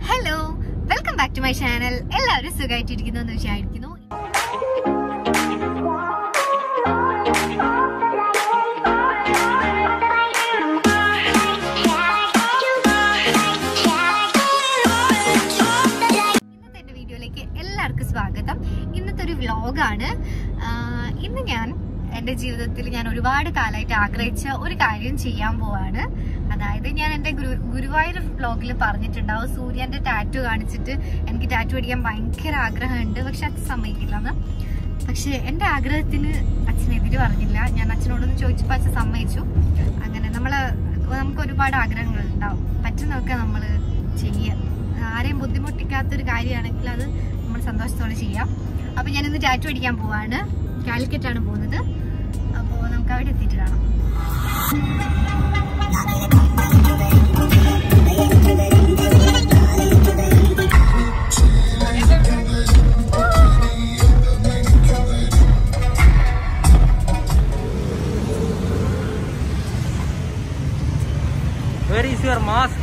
Hello welcome back to my channel എല്ലാവരും സുഖമായിട്ടിരിക്കുന്നു എന്ന് വിചാരിക്കുന്നു ഇന്നത്തെ എന്റെ വീഡിയോയിലേക്ക് എല്ലാവർക്കും സ്വാഗതം ഇന്നത്തെ ഒരു വ്ലോഗാണ് ഇന്ന് ഞാൻ എന്റെ ജീവിതത്തിൽ ഞാൻ ഒരുപാട് കാലമായിട്ട് ആഗ്രഹിച്ച ഒരു കാര്യം ചെയ്യാൻ പോവാണ് അതായത് ഞാൻ എന്റെ ഗുരു- ഗുരുവായൂർ വ്ലോഗിൽ പറഞ്ഞിട്ടുണ്ടാവും സൂര്യന്റെ ടാറ്റു കാണിച്ചിട്ട് എനിക്ക് ടാറ്റു അടിക്കാൻ ഭയങ്കര ആഗ്രഹമുണ്ട് പക്ഷെ അച്ഛൻ സമ്മതിക്കില്ലെന്ന് പക്ഷെ എന്റെ ആഗ്രഹത്തിന് അച്ഛനെതിര് പറഞ്ഞില്ല ഞാൻ അച്ഛനോടൊന്ന് ചോദിച്ചപ്പോൾ അച്ഛൻ സമ്മതിച്ചു അങ്ങനെ നമ്മള് നമുക്ക് ഒരുപാട് ആഗ്രഹങ്ങൾ ഉണ്ടാവും പറ്റുന്നതൊക്കെ നമ്മൾ ചെയ്യുക ആരെയും ബുദ്ധിമുട്ടിക്കാത്തൊരു കാര്യമാണെങ്കിൽ അത് നമ്മൾ സന്തോഷത്തോടെ ചെയ്യാം അപ്പൊ ഞാനിന്ന് ടാറ്റു അടിക്കാൻ പോവാണ് കാലിക്കറ്റാണ് പോകുന്നത് അപ്പോൾ നമുക്ക് അവിടെ എത്തിയിട്ട് കാണാം Where is your mask?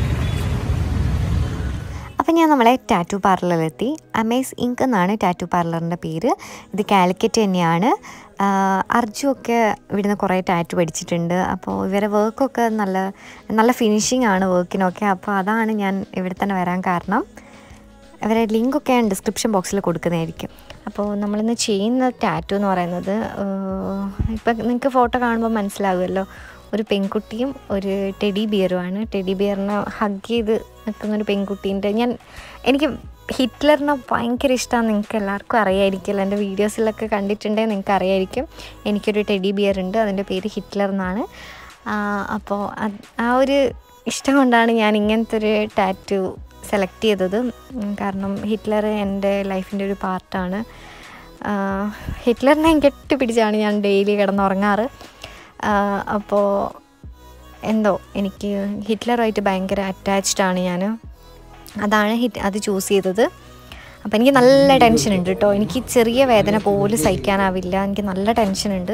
അപ്പം ഞാൻ നമ്മളെ ടാറ്റു പാർലറിലെത്തി അമേസ് ഇങ്ക് എന്നാണ് ടാറ്റു പാർലറിൻ്റെ പേര് ഇത് കാലിക്കറ്റ് തന്നെയാണ് ആഹ് അർജു ഒക്കെ ഇവിടുന്ന് കുറേ ടാറ്റു പഠിച്ചിട്ടുണ്ട് അപ്പോൾ ഇവരെ വർക്കൊക്കെ നല്ല നല്ല ഫിനിഷിംഗ് ആണ് വർക്കിനൊക്കെ അപ്പോൾ അതാണ് ഞാൻ ഇവിടെ തന്നെ വരാൻ കാരണം അവരെ ലിങ്കൊക്കെ ഞാൻ ഡിസ്ക്രിപ്ഷൻ ബോക്സിൽ കൊടുക്കുന്നതായിരിക്കും അപ്പോൾ നമ്മളിന്ന് ചെയ്യുന്ന ടാറ്റു എന്ന് പറയുന്നത് ഇപ്പം നിങ്ങൾക്ക് ഫോട്ടോ കാണുമ്പോൾ മനസ്സിലാകുമല്ലോ ഒരു പെൺകുട്ടിയും ഒരു ടെഡി ബിയറുമാണ് ടെഡി ബിയറിനെ ഹഗ് ചെയ്ത് നിൽക്കുന്ന ഒരു പെൺകുട്ടീൻ്റെ ഞാൻ എനിക്ക് ഹിറ്റ്ലറിനെ ഭയങ്കര ഇഷ്ടമാണ് നിങ്ങൾക്ക് എല്ലാവർക്കും അറിയായിരിക്കുമല്ലോ എൻ്റെ വീഡിയോസിലൊക്കെ കണ്ടിട്ടുണ്ടെങ്കിൽ നിങ്ങൾക്ക് അറിയായിരിക്കും എനിക്കൊരു ടെഡി ബിയർ ഉണ്ട് അതിൻ്റെ പേര് ഹിറ്റ്ലർ എന്നാണ് അപ്പോൾ അത് ആ ഒരു ഇഷ്ടം കൊണ്ടാണ് ഞാൻ ഇങ്ങനത്തെ ഒരു ടാറ്റു സെലക്ട് ചെയ്തത് ഉം, കാരണം ഹിറ്റ്ലർ എൻ്റെ ലൈഫിൻ്റെ ഒരു പാർട്ടാണ് ഹിറ്റ്ലറിനെ കെട്ടിപ്പിടിച്ചാണ് ഞാൻ ഡെയിലി കിടന്നുറങ്ങാറ് അപ്പോൾ എന്തോ എനിക്ക് ഹിറ്റ്ലറുമായിട്ട് ഭയങ്കര അറ്റാച്ച്ഡ് ആണ് ഞാൻ അതാണ് ഹിറ്റ് അത് ചൂസ് ചെയ്തത് അപ്പോൾ എനിക്ക് നല്ല ടെൻഷൻ ഉണ്ട് കേട്ടോ എനിക്ക് ചെറിയ വേദന പോലും സഹിക്കാനാവില്ല എനിക്ക് നല്ല ടെൻഷൻ ഉണ്ട്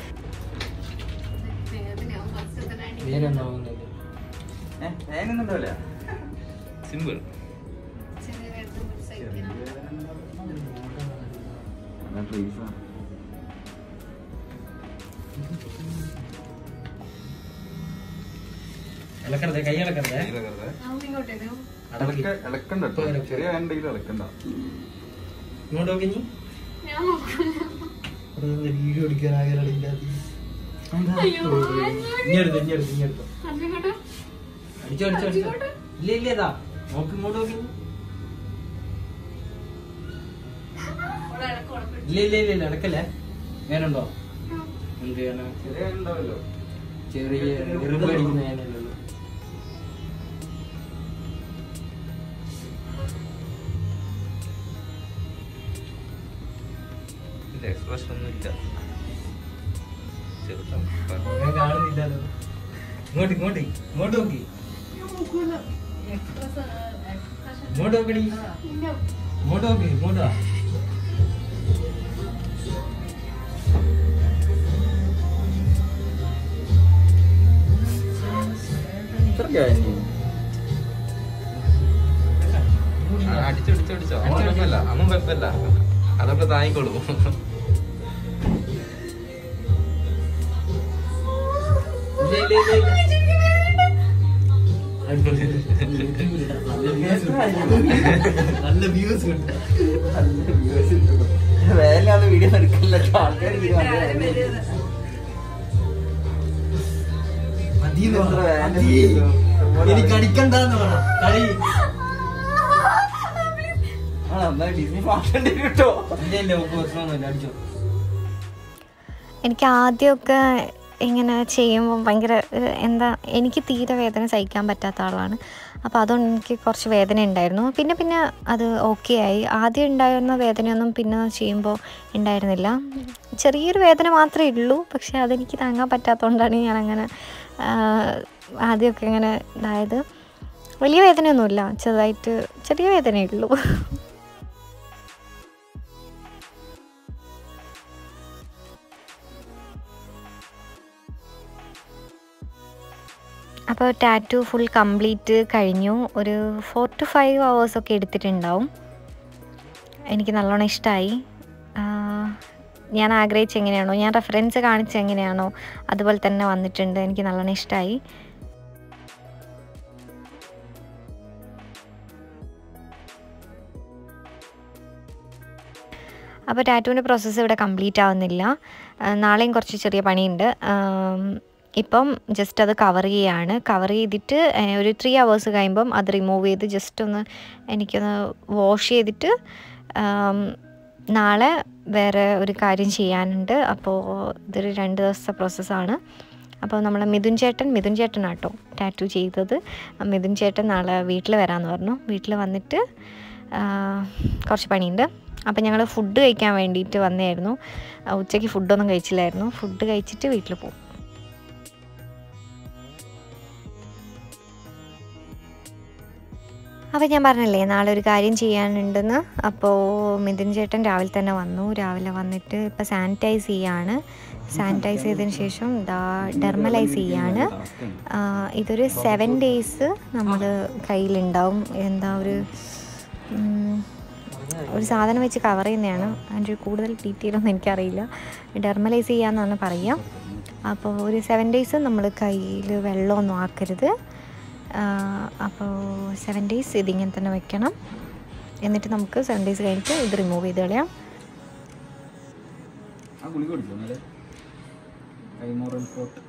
Simple. ഇളക്കരുത് കൈ ഇളക്കരുത് ഇളക്കണ്ട കേട്ടോ. ചെറിയ വേണ്ടെങ്കിലും ഇളക്കണ്ട ഇങ്ങോട്ട് നോക്കി നീ വീഡിയോ എടുക്കാൻ ആഗ്രഹമില്ല ഇനി എടുത്ത് ഇനി എടുത്ത് ഇനി എടുത്തോ അടിച്ചോ അടിച്ചോ അടിച്ചോ ഇല്ല ഇല്ല ഇതാ നോക്ക് ഇങ്ങോട്ട് നോക്കി നീ. ഇല്ല ഇല്ല ഇല്ല ഇല്ല ഇടക്കല്ലേ വേനുണ്ടോ എന്ത് ചെയ്യണം ചെറിയ ഉണ്ടാവല്ലോ ചെറിയ എറുമ്പ് അടിക്കുന്ന വേനല്ലോ എക്സ്പ്രഷൻ ഒന്നും ഇല്ല ചെറുതാണ് ഞാൻ കാണുന്നില്ലല്ലോ ഇങ്ങോട്ട് ഇങ്ങോട്ട് ഇങ്ങോട്ട് നോക്കി ഇങ്ങോട്ട് നോക്കടി ഇങ്ങോട്ട് നോക്കി ഇങ്ങോട്ടാ അടിച്ചടിച്ചടിച്ചോ അമ്മ കുഴപ്പമില്ല അമ്മ കുഴപ്പമില്ല അതൊക്കെ താങ്ങിക്കോളൂ ഇല്ല ഇല്ല ഇല്ല ഇല്ല നല്ല വ്യൂസ് ഉണ്ട് വേലാതെ വീഡിയോ എടുക്കില്ല ആൾക്കാർ മതിയെന്ന് പറ, മതി. എനിക്ക് അടിക്കണ്ടെന്ന് വേണം കളി ഡിസ്നി പാട്ടുണ്ട് കേട്ടോ ഇല്ല ഇല്ല നമുക്ക് പ്രശ്നമൊന്നുമില്ല അടിച്ചോ എനിക്ക് ആദ്യമൊക്കെ ഇങ്ങനെ ചെയ്യുമ്പോൾ ഭയങ്കര ഏഹ്, എന്താ എനിക്ക് തീരെ വേദന സഹിക്കാൻ പറ്റാത്ത ആളാണ് അപ്പോൾ അതുകൊണ്ട് എനിക്ക് കുറച്ച് വേദന ഉണ്ടായിരുന്നു പിന്നെ പിന്നെ അത് ഓക്കെ ആയി ആദ്യം ഉണ്ടായിരുന്ന വേദനയൊന്നും പിന്നെ ചെയ്യുമ്പോൾ ഉണ്ടായിരുന്നില്ല ചെറിയൊരു വേദന മാത്രമേ ഉള്ളൂ പക്ഷേ അതെനിക്ക് താങ്ങാൻ പറ്റാത്തതുകൊണ്ടാണ് ഞാനങ്ങനെ ആഹ്, ആദ്യമൊക്കെ ഇങ്ങനെ ഇതായത് വലിയ വേദനയൊന്നുമില്ല ചെറുതായിട്ട് ചെറിയ വേദനയേ ഉള്ളൂ അപ്പോൾ ടാറ്റു ഫുൾ കംപ്ലീറ്റ് കഴിഞ്ഞു ഒരു ഫോർ ടു ഫൈവ് ഹവേഴ്സൊക്കെ എടുത്തിട്ടുണ്ടാവും എനിക്ക് നല്ലോണം ഇഷ്ടമായി ഞാൻ ആഗ്രഹിച്ച എങ്ങനെയാണോ ഞാൻ റെഫറൻസ് കാണിച്ച എങ്ങനെയാണോ അതുപോലെ തന്നെ വന്നിട്ടുണ്ട് എനിക്ക് നല്ലോണം ഇഷ്ടമായി അപ്പോൾ ടാറ്റുവിൻ്റെ പ്രോസസ്സ് ഇവിടെ കംപ്ലീറ്റ് ആവുന്നില്ല ആ, നാളെയും കുറച്ച് ചെറിയ പണിയുണ്ട് ആം, ഇപ്പം ജസ്റ്റ് അത് കവർ ചെയ്യാണ് കവർ ചെയ്തിട്ട് ഏ, ഒരു ത്രീ ഹവേഴ്സ് കഴിയുമ്പം അത് റിമൂവ് ചെയ്ത് ജസ്റ്റ് ഒന്ന് എനിക്കൊന്ന് വാഷ് ചെയ്തിട്ട് ആം, നാളെ വേറെ ഒരു കാര്യം ചെയ്യാനുണ്ട് അപ്പോൾ ഇതൊരു രണ്ട് ദിവസത്തെ പ്രോസസ്സാണ് അപ്പോൾ നമ്മൾ മിഥുൻ ചേട്ടൻ മിഥുൻ ചേട്ടനാട്ടോ ടാറ്റു ചെയ്തത് മിഥുൻ ചേട്ടൻ നാളെ വീട്ടിൽ വരാമെന്ന് പറഞ്ഞു വീട്ടിൽ വന്നിട്ട് ആ, കുറച്ച് പണിയുണ്ട് അപ്പം ഞങ്ങൾ ഫുഡ് കഴിക്കാൻ വേണ്ടിയിട്ട് വന്നതായിരുന്നു ആ, ഉച്ചയ്ക്ക് ഫുഡൊന്നും കഴിച്ചില്ലായിരുന്നു ഫുഡ് കഴിച്ചിട്ട് വീട്ടിൽ പോകും അപ്പോൾ ഞാൻ പറഞ്ഞില്ലേ നാളെ ഒരു കാര്യം ചെയ്യാനുണ്ടെന്ന് അപ്പോൾ മിഥുൻ ചേട്ടൻ രാവിലെ തന്നെ വന്നു രാവിലെ വന്നിട്ട് ഇപ്പോൾ സാനിറ്റൈസ് ചെയ്യാണ് സാനിറ്റൈസ് ചെയ്തതിന് ശേഷം ദാ ഡെർമലൈസ് ചെയ്യാണ് ആ, ഇതൊരു സെവൻ ഡേയ്സ് നമ്മൾ കയ്യിലുണ്ടാവും എന്താ ഒരു ഉം, ഒരു സാധനം വെച്ച് കവർ ചെയ്യുന്നതാണ് അതിൻ്റെ ഒരു കൂടുതൽ ഡീറ്റെയിൽ ഒന്നും എനിക്കറിയില്ല ഡെർമലൈസ് ചെയ്യാന്നാണ് പറയുക അപ്പോൾ ഒരു സെവൻ ഡേയ്സ് നമ്മൾ കയ്യിൽ വെള്ളമൊന്നും ആക്കരുത് അപ്പോൾ സെവൻ ഡേയ്സ് ഇതിങ്ങനെ തന്നെ വെക്കണം എന്നിട്ട് നമുക്ക് സെവൻ ഡേയ്സ് കഴിഞ്ഞിട്ട് ഇത് റിമൂവ് ചെയ്ത് കളയാം ആ ഗുളിക കുടിച്ചോ എന്നാലേ കൈമോറൽ ഫോർട്ട്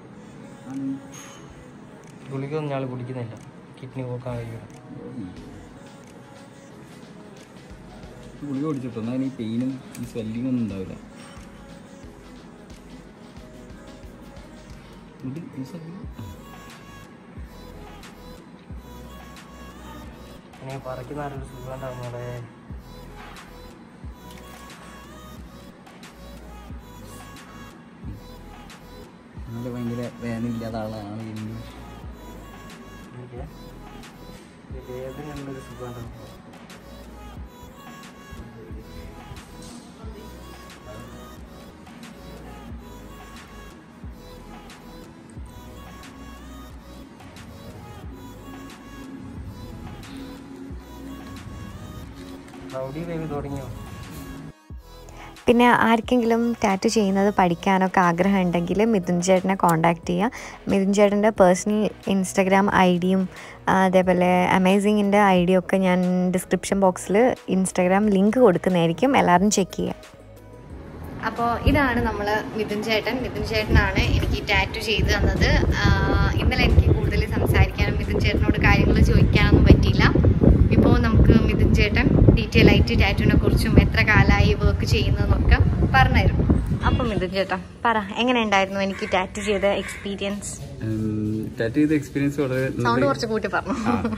ഗുളിക ഒന്നും ഞാൾ കുടിക്കുന്നില്ല കിഡ്നി പോക്കാൻ കഴിയില്ല ഗുളിക കുടിച്ചിട്ടോ എന്നാൽ ഈ പെയിനും ഈ സ്വെല്ലിങ്ങും ഒന്നും ഉണ്ടാവില്ല ഇത് ഈ സ്വെല്ലിങ് ഇനി പറയ്ക്കുന്ന ആരൊരു സുഖം ഉണ്ടാവുന്നേ നല്ല ഭയങ്കര വേദന ഇല്ലാത്ത ആളാണ് എനിക്ക് എനിക്ക് വേദനയുള്ളൊരു സുഖം ഉണ്ടാവും റൗഡി ബേബി തുടങ്ങിയോ പിന്നെ ആർക്കെങ്കിലും ടാറ്റു ചെയ്യുന്നത് പഠിക്കാനൊക്കെ ആഗ്രഹം ഉണ്ടെങ്കിൽ മിഥുൻ ചേട്ടനെ കോൺടാക്റ്റ് ചെയ്യുക മിഥുൻ ചേട്ടൻ്റെ പേഴ്സണൽ ഇൻസ്റ്റഗ്രാം ഐ ഡിയും അതേപോലെ അമേസിങ്ങിൻ്റെ ഐ ഡിയും ഒക്കെ ഞാൻ ഡിസ്ക്രിപ്ഷൻ ബോക്സിൽ ഇൻസ്റ്റഗ്രാം ലിങ്ക് കൊടുക്കുന്നതായിരിക്കും എല്ലാവരും ചെക്ക് ചെയ്യുക അപ്പോൾ ഇതാണ് നമ്മൾ മിഥുൻ ചേട്ടൻ മിഥുൻ ചേട്ടനാണ് എനിക്ക് ടാറ്റു ചെയ്തു തന്നത് ആഹ് ഇന്നലെ എനിക്ക് കൂടുതൽ സംസാരിക്കാനും മിഥുൻ ചേട്ടനോട് കാര്യങ്ങൾ ചോദിക്കാനൊന്നും പറ്റിയില്ല ഇപ്പോൾ നമുക്ക് മിഥുൻ ചേട്ടൻ ഡീറ്റെയിൽ ആയിട്ട് ടാറ്റുവിനെ കുറിച്ചും എത്ര കാലമായി വർക്ക് ചെയ്യുന്നതെന്നൊക്കെ പറഞ്ഞുതരും അപ്പം മിഥുൻ ചേട്ടാ പറ എങ്ങനെ ഉണ്ടായിരുന്നു എനിക്ക് ടാറ്റു ചെയ്ത എക്സ്പീരിയൻസ് ടാറ്റു ചെയ്ത എക്സ്പീരിയൻസ് വളരെ സൗണ്ട് കുറച്ച് കൂട്ടി പറഞ്ഞു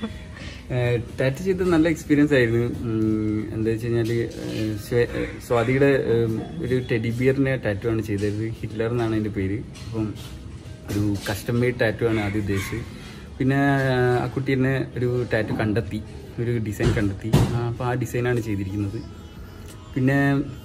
ടാറ്റു ചെയ്ത് നല്ല എക്സ്പീരിയൻസ് ആയിരുന്നു ഉം, എന്താ വെച്ച് കഴിഞ്ഞാല് ഏഹ്, സ്വേ- ഏഹ്, സ്വാതിയുടെ ഏഹ്, ഒരു ടെഡി ബിയറിനെ ടാറ്റു ആണ് ചെയ്തത് ഹിറ്റ്ലർ എന്നാണ് അതിന്റെ പേര് അപ്പം ഒരു കസ്റ്റം മെയ്ഡ് ടാറ്റു ആണ് ആദ്യം ഉദ്ദേശിച്ചത് പിന്നെ ആഹ്, ആ കുട്ടീനെ ഒരു ടാറ്റു കണ്ടെത്തി ഒരു ഡിസൈൻ കണ്ടെത്തി ആ, അപ്പോൾ ആ ഡിസൈനാണ് ചെയ്തിരിക്കുന്നത് പിന്നെ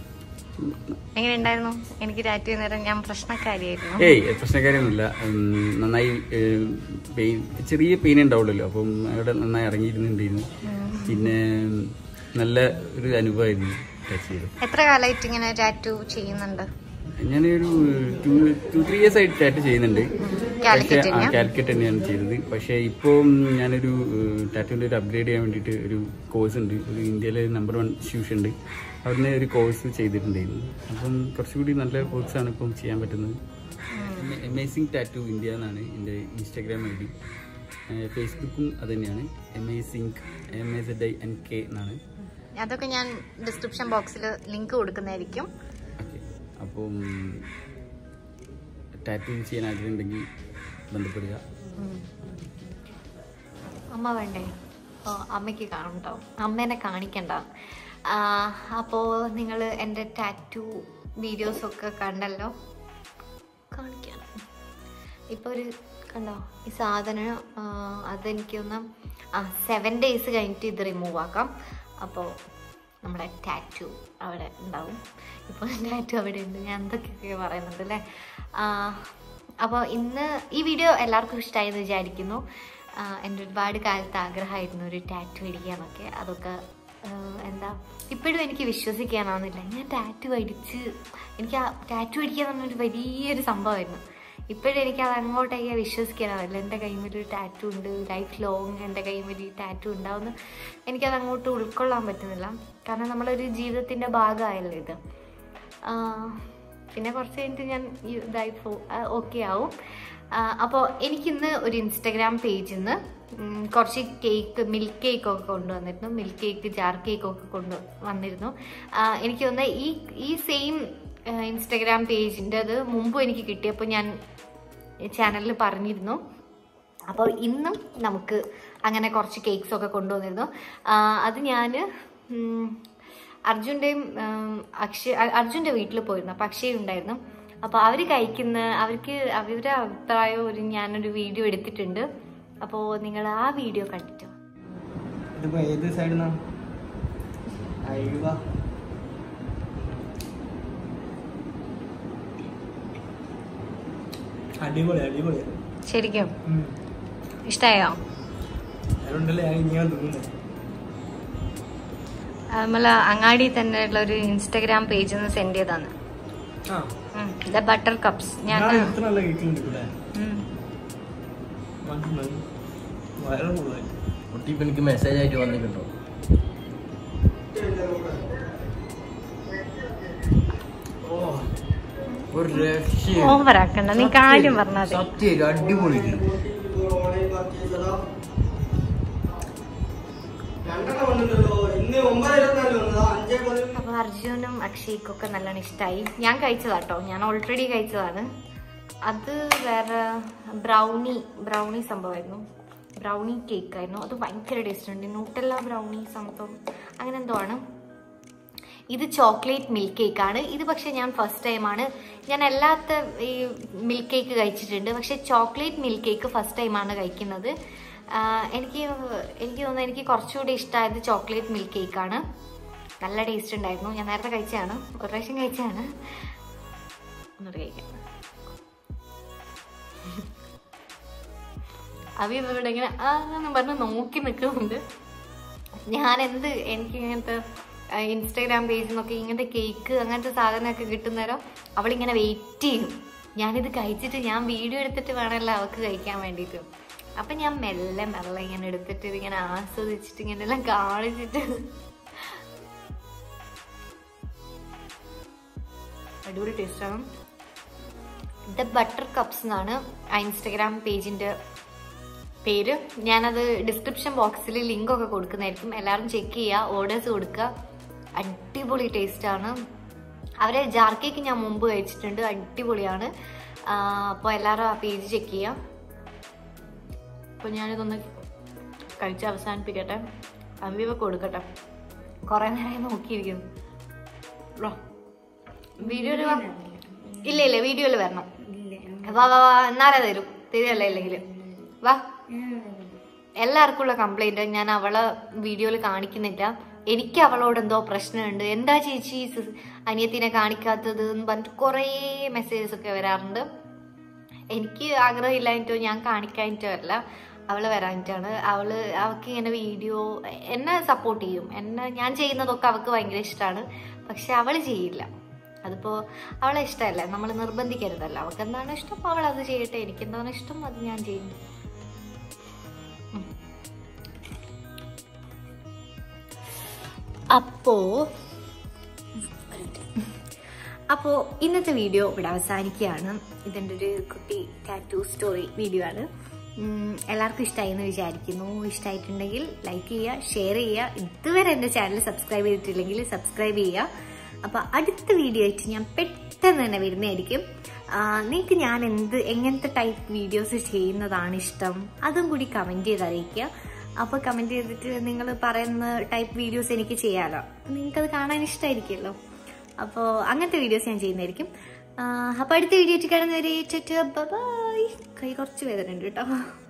എങ്ങനെ ഉണ്ടായിരുന്നു എനിക്ക് ടാറ്റു ചെയ്യുന്നേരം ഞാൻ പ്രശ്നക്കാരിയായിരുന്നു ഏയ് പ്രശ്നക്കാരൊന്നുമില്ല ഉം, നന്നായി ഏം, പെയിൻ ചെറിയ പെയിൻ ഉണ്ടാവുള്ളല്ലോ അപ്പം അവിടെ നന്നായി ഇറങ്ങിയിരുന്നുണ്ടായിരുന്നു പിന്നെ നല്ല ഒരു അനുഭവമായിരുന്നു ടച്ച് ചെയ്തത് എത്ര കാലമായിട്ട് ഇങ്ങനെ ടാറ്റു ചെയ്യുന്നുണ്ട് ഞാനൊരു ടു ടു ത്രീ ഇയേഴ്സ് ആയിട്ട് ടാറ്റ് ചെയ്യുന്നുണ്ട് കാലിക്കറ്റ് പക്ഷേ തന്നെയാ? കാലിക്കറ്റ് തന്നെയാണ് ചെയ്തത് പക്ഷേ ഇപ്പോൾ ഞാനൊരു ടാറ്റുവിൻ്റെ ഒരു അപ്ഗ്രേഡ് ചെയ്യാൻ വേണ്ടിയിട്ട് ഒരു കോഴ്സ് ഉണ്ട് ഒരു ഇന്ത്യയിലെ നമ്പർ വൺ ഇൻസ്റ്റിറ്റ്യൂഷൻ ഉണ്ട് അവിടുന്ന് ഒരു കോഴ്സ് ചെയ്തിട്ടുണ്ടായിരുന്നു അപ്പം കുറച്ചുകൂടി നല്ല കോഴ്സാണ് ഇപ്പം ചെയ്യാൻ പറ്റുന്നത് അമേസിങ് ടാറ്റു ഇന്ത്യ എന്നാണ് എൻ്റെ ഇൻസ്റ്റാഗ്രാം ഐ ഡി ഫേസ്ബുക്കും അത് തന്നെയാണ് amazing M A Z I N K എന്നാണ് അതൊക്കെ ഞാൻ ഡിസ്ക്രിപ്ഷൻ ബോക്സിൽ ലിങ്ക് കൊടുക്കുന്നതായിരിക്കും ഓക്കെ അപ്പം ടാറ്റു ചെയ്യാൻ ആഗ്രഹം ഉണ്ടെങ്കിൽ ബന്ധപ്പെടുക അമ്മ വേണ്ടേ ഓ അമ്മയ്ക്ക് കാണും കേട്ടോ അമ്മേനെ കാണിക്കണ്ട അപ്പോൾ നിങ്ങൾ എൻ്റെ ടാറ്റു വീഡിയോസൊക്കെ കണ്ടല്ലോ കാണിക്കാം ഇപ്പോൾ ഒരു കണ്ടോ ഈ സാധനം ആ, അതെനിക്കൊന്ന് ആ സെവൻ ഡേയ്സ് കഴിഞ്ഞിട്ട് ഇത് റിമൂവ് ആക്കാം അപ്പോൾ നമ്മുടെ ടാറ്റു അവിടെ ഉണ്ടാവും ഇപ്പോൾ ടാറ്റു അവിടെ ഉണ്ട് ഞാൻ എന്തൊക്കെയൊക്കെ പറയുന്നുണ്ട് അല്ലേ ആ, അപ്പോൾ ഇന്ന് ഈ വീഡിയോ എല്ലാവർക്കും ഇഷ്ടമായി എന്ന് വിചാരിക്കുന്നു ആ, എൻ്റെ ഒരുപാട് കാലത്ത് ആഗ്രഹമായിരുന്നു ഒരു ടാറ്റു അടിക്കാനൊക്കെ അതൊക്കെ ആ, എന്താ ഇപ്പോഴും എനിക്ക് വിശ്വസിക്കാനാവുന്നില്ല ഞാൻ ടാറ്റു അടിച്ച് എനിക്ക് ആ ടാറ്റു അടിക്കുക എന്ന് പറഞ്ഞൊരു വലിയൊരു സംഭവമായിരുന്നു ഇപ്പോഴും എനിക്ക് അത് അങ്ങോട്ടേക്ക് വിശ്വസിക്കാനാവില്ല എൻ്റെ കൈമിൽ ഒരു ടാറ്റു ഉണ്ട് ലൈഫ് ലോങ് എൻ്റെ കൈമിൽ ഈ ടാറ്റു ഉണ്ടാവുമെന്ന് എനിക്കത് അങ്ങോട്ട് ഉൾക്കൊള്ളാൻ പറ്റുന്നില്ല കാരണം നമ്മളൊരു ജീവിതത്തിൻ്റെ ഭാഗമായല്ലോ ഇത് ആ, പിന്നെ കുറച്ച് കഴിഞ്ഞിട്ട് ഞാൻ ഈ ഇതായി പോ ഓക്കെ ആവും അപ്പോൾ എനിക്കിന്ന് ഒരു ഇൻസ്റ്റഗ്രാം പേജിൽ നിന്ന് ഉം, കുറച്ച് കേക്ക് മിൽക്ക് കേക്ക് ഒക്കെ കൊണ്ടുവന്നിരുന്നു മിൽക്ക് കേക്ക് ജാർ കേക്ക് ഒക്കെ കൊണ്ട് വന്നിരുന്നു ആ, എനിക്ക് തോന്നുന്നത് ഈ ഈ സെയിം ഇൻസ്റ്റഗ്രാം പേജിൻ്റെ അത് മുമ്പും എനിക്ക് കിട്ടിയപ്പോൾ ഞാൻ ചാനലിൽ പറഞ്ഞിരുന്നു അപ്പോൾ ഇന്നും നമുക്ക് അങ്ങനെ കുറച്ച് കേക്ക്സ് ഒക്കെ കൊണ്ടുവന്നിരുന്നു ആ, അത് ഞാൻ അർജുൻ്റെയും അക്ഷയ് അ- അർജുൻ്റെ വീട്ടിൽ പോയിരുന്നു അപ്പോൾ അക്ഷയ് ഉണ്ടായിരുന്നു അപ്പോൾ അവർ കഴിക്കുന്ന അവർക്ക് അവരുടെ അഭിപ്രായം ഒരു ഞാനൊരു വീഡിയോ എടുത്തിട്ടുണ്ട് അപ്പോൾ നിങ്ങൾ ആ വീഡിയോ കണ്ടിട്ടോ ഇതിപ്പോ ഏത് സൈഡിൽ നിന്നാണ് അയ്യോ അടിപൊളി അടിപൊളി ശരിക്കും ഇഷ്ടമായോ അതുകൊണ്ടല്ലേ ഞാൻ ഇങ്ങനെ തിന്നുന്നത് നമ്മൾ അങ്ങാടി തന്നെ ഉള്ള ഒരു ഇൻസ്റ്റഗ്രാം പേജിൽ നിന്ന് സെൻഡ് ചെയ്താണ് ആ ദ ബട്ടർ കപ്സ് ഞാൻ ഞാൻ ഇത്ര നല്ല കേക്കുണ്ട് ഇവിടെ ഉം. മനസ്സിലായി വയറ് ഫുള്ളായി കുട്ടി ഇപ്പൊ എനിക്ക് മെസ്സേജ് ആയിട്ട് വന്നിട്ടുണ്ടോ ഒരു രക്ഷയും ഓവറാക്കണ്ട നീ കാര്യം പറഞ്ഞാൽ മതി സത്യം അടിപൊളി അപ്പൊ അർജുനും അക്ഷയ്ക്കും ഒക്കെ നല്ലോണം ഇഷ്ടമായി ഞാൻ കഴിച്ചതാട്ടോ ഞാൻ ഓൾറെഡി കഴിച്ചതാണ് അത് വേറെ ബ്രൗണി ബ്രൗണി സംഭവമായിരുന്നു ബ്രൗണി കേക്ക് ആയിരുന്നു അത് ഭയങ്കര ടേസ്റ്റ് ഉണ്ട് ന്യൂട്ടല്ല ബ്രൗണി സംഭവം അങ്ങനെ എന്തോ ആണ് ഇത് ചോക്ലേറ്റ് മിൽക്ക് കേക്ക് ആണ് ഇത് പക്ഷെ ഞാൻ ഫസ്റ്റ് ടൈമാണ് ഞാൻ അല്ലാത്ത ഈ മിൽക്ക് കേക്ക് കഴിച്ചിട്ടുണ്ട് പക്ഷെ ചോക്ലേറ്റ് മിൽക്ക് കേക്ക് ഫസ്റ്റ് ടൈമാണ് കഴിക്കുന്നത് ആ, എനിക്ക് എനിക്ക് തോന്നുന്നു എനിക്ക് കുറച്ചുകൂടി ഇഷ്ടമായത് ചോക്ലേറ്റ് മിൽക്ക് കേക്ക് ആണ് നല്ല ടേസ്റ്റ് ഉണ്ടായിരുന്നു ഞാൻ നേരത്തെ കഴിച്ചതാണ് ഒരു പ്രാവശ്യം കഴിച്ചതാണ് ഒന്നുകൂടി കഴിക്കാം അവി ഇവിടെ ഇങ്ങനെ ആ എന്ന് പറഞ്ഞ് നോക്കി നിൽക്കുന്നുണ്ട് ഞാൻ എന്ത് എനിക്ക് ഇങ്ങനത്തെ ആ, ഇൻസ്റ്റാഗ്രാം പേജിൽ നിന്നൊക്കെ ഇങ്ങനത്തെ കേക്ക് അങ്ങനത്തെ സാധനമൊക്കെ കിട്ടുന്നേരം അവളിങ്ങനെ വെയിറ്റ് ചെയ്യും ഞാനിത് കഴിച്ചിട്ട് ഞാൻ വീഡിയോ എടുത്തിട്ട് വേണമല്ലോ അവൾക്ക് കഴിക്കാൻ വേണ്ടിയിട്ട് അപ്പം ഞാൻ മെല്ലെ മെല്ലെ ഇങ്ങനെ എടുത്തിട്ട് ഇതിങ്ങനെ ആസ്വദിച്ചിട്ട് ഇങ്ങനെ എല്ലാം കാണിച്ചിട്ട് അടിപൊളി ടേസ്റ്റാണ് ദ ബട്ടർ കപ്സ് എന്നാണ് ആ ഇൻസ്റ്റഗ്രാം പേജിൻ്റെ പേര് ഞാനത് ഡിസ്ക്രിപ്ഷൻ ബോക്സിൽ ലിങ്ക് ഒക്കെ കൊടുക്കുന്നതായിരിക്കും എല്ലാവരും ചെക്ക് ചെയ്യുക ഓർഡേഴ്സ് കൊടുക്കുക അടിപൊളി ടേസ്റ്റാണ് അവരെ ജാർ കേക്ക് ഞാൻ മുമ്പ് കഴിച്ചിട്ടുണ്ട് അടിപൊളിയാണ് അപ്പോൾ എല്ലാവരും ആ പേജ് ചെക്ക് ചെയ്യുക അപ്പോൾ ഞാനിതൊന്ന് കഴിച്ച് അവസാനിപ്പിക്കട്ടെ അമ്പിവ കൊടുക്കട്ടെ കുറേ നേരം നോക്കിയിരിക്കുന്നു ബ്രോ വീഡിയോയിൽ വാ ഇല്ല ഇല്ല വീഡിയോയിൽ വരണം വാ വാ വാ എന്നാലേ തരും തരുമല്ലേ ഇല്ലെങ്കിൽ വാ എല്ലാവർക്കും ഉള്ള കംപ്ലൈന്റ് ഞാൻ അവളെ വീഡിയോയിൽ കാണിക്കുന്നില്ല എനിക്ക് അവളോട് എന്തോ പ്രശ്നമുണ്ട് എന്താ ചേച്ചി സ് അനിയത്തിനെ കാണിക്കാത്തത് എന്ന് പറഞ്ഞിട്ട് കുറേ മെസ്സേജസ് ഒക്കെ വരാറുണ്ട് എനിക്ക് ആഗ്രഹമില്ലാഞ്ഞിട്ടോ ഞാൻ കാണിക്കാഞ്ഞിട്ടോ അല്ല അവള് വരാഞ്ഞിട്ടാണ് അവള് അവൾക്ക് ഇങ്ങനെ വീഡിയോ എന്നെ സപ്പോർട്ട് ചെയ്യും എന്നെ ഞാൻ ചെയ്യുന്നതൊക്കെ അവൾക്ക് ഭയങ്കര ഇഷ്ടമാണ് പക്ഷെ അവള് ചെയ്യില്ല അതിപ്പോ അവളെ ഇഷ്ടമല്ല നമ്മൾ നിർബന്ധിക്കരുതല്ലോ അവൾക്ക് എന്താണ് ഇഷ്ടം അപ്പോൾ അവൾ അത് ചെയ്യട്ടെ എനിക്ക് എന്താണ് ഇഷ്ടം അത് ഞാൻ ചെയ്യും ഉം. അപ്പോ അപ്പോൾ ഇന്നത്തെ വീഡിയോ ഇവിടെ അവസാനിക്കുകയാണ് ഇതിൻ്റെ ഒരു കുട്ടി ടാറ്റു സ്റ്റോറി വീഡിയോ ആണ് ഉം, എല്ലാവർക്കും ഇഷ്ടമായി എന്ന് വിചാരിക്കുന്നു ഇഷ്ടമായിട്ടുണ്ടെങ്കിൽ ലൈക്ക് ചെയ്യുക ഷെയർ ചെയ്യുക ഇതുവരെ എൻ്റെ ചാനൽ സബ്സ്ക്രൈബ് ചെയ്തിട്ടില്ലെങ്കിൽ സബ്സ്ക്രൈബ് ചെയ്യുക അപ്പോൾ അടുത്ത വീഡിയോ ആയിട്ട് ഞാൻ പെട്ടെന്ന് തന്നെ വരുന്നതായിരിക്കും നിങ്ങൾക്ക് ഞാൻ എന്ത് എങ്ങനത്തെ ടൈപ്പ് വീഡിയോസ് ചെയ്യുന്നതാണ് ഇഷ്ടം അതും കൂടി കമൻറ്റ് ചെയ്ത് അറിയിക്കുക അപ്പോൾ കമൻറ്റ് ചെയ്തിട്ട് നിങ്ങൾ പറയുന്ന ടൈപ്പ് വീഡിയോസ് എനിക്ക് ചെയ്യാമല്ലോ നിങ്ങൾക്കത് കാണാൻ ഇഷ്ടമായിരിക്കുമല്ലോ അപ്പോൾ അങ്ങനത്തെ വീഡിയോസ് ഞാൻ ചെയ്യുന്നതായിരിക്കും അപ്പോൾ അടുത്ത വീഡിയോ ആയിട്ട് കാണുന്നവരെ ബൈ കൈ കുറച്ച് വേദന ഉണ്ട് കേട്ടോ